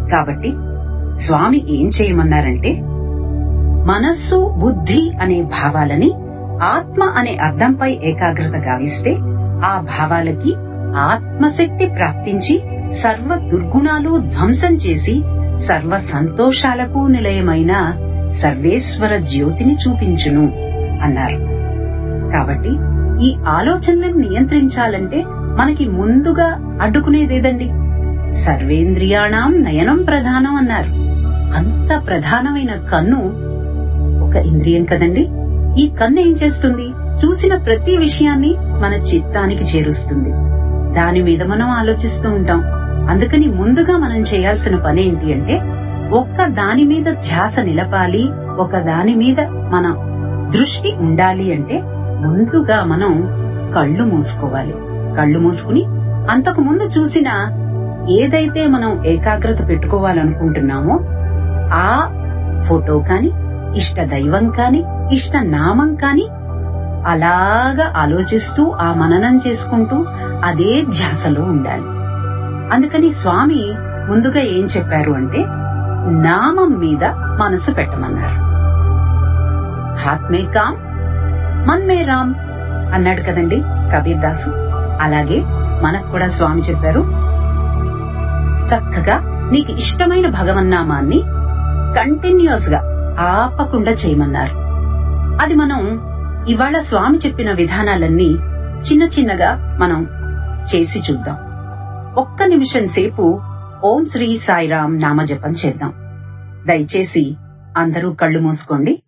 కాబట్టి స్వామి ఏం చేయమన్నారంటే మనస్సు బుద్ధి అనే భావాలని ఆత్మ అనే అర్థంపై ఏకాగ్రత గావిస్తే ఆ భావాలకి ఆత్మశక్తి ప్రాప్తించి సర్వ దుర్గుణాలు ధ్వంసం చేసి సర్వ సంతోషాలకు నిలయమైన సర్వేశ్వర జ్యోతిని చూపించును అన్నారు కాబట్టి ఈ ఆలోచనలను నియంత్రించాలంటే మనకి ముందుగా అడ్డుకునేదేదండి సర్వేంద్రియాణం నయనం ప్రధానం అన్నారు అంత ప్రధానమైన కన్ను ఒక ఇంద్రియం కదండి ఈ కన్ను ఏం చేస్తుంది చూసిన ప్రతి విషయాన్ని మన చిత్తానికి చేరుస్తుంది దాని మీద మనం ఆలోచిస్తూ ఉంటాం అందుకని ముందుగా మనం చేయాల్సిన పని ఏంటి అంటే ఒక్క దాని మీద ధ్యాస నిలపాలి ఒక దాని మీద మన దృష్టి ఉండాలి అంటే ముందుగా మనం కళ్ళు మూసుకోవాలి కళ్ళు మూసుకుని అంతకు ముందు చూసిన ఏదైతే మనం ఏకాగ్రత పెట్టుకోవాలనుకుంటున్నామో ఆ ఫోటో కాని ఇష్ట దైవం కాని ఇష్ట నామం కాని అలాగా ఆలోచిస్తూ ఆ మననం చేసుకుంటూ అదే ధ్యాసలో ఉండాలి అందుకని స్వామి ముందుగా ఏం చెప్పారు అంటే నామం మీద మనసు పెట్టమన్నారు హాత్ మే కామ్ మన్ మే రామ్ అన్నాడు కదండి కబీర్ దాసు అలాగే మనకు కూడా స్వామి చెప్పారు చక్కగా నీకు ఇష్టమైన భగవన్నామాన్ని కంటిన్యూస్ గా ఆపకుండా చేయమన్నారు అది మనం ఇవాళ స్వామి చెప్పిన విధానాలన్నీ చిన్న చిన్నగా మనం చేసి చూద్దాం ఒక్క నిమిషం సేపు ఓం శ్రీ సాయిరాం నామజపం చేద్దాం దయచేసి అందరూ కళ్ళు మూసుకోండి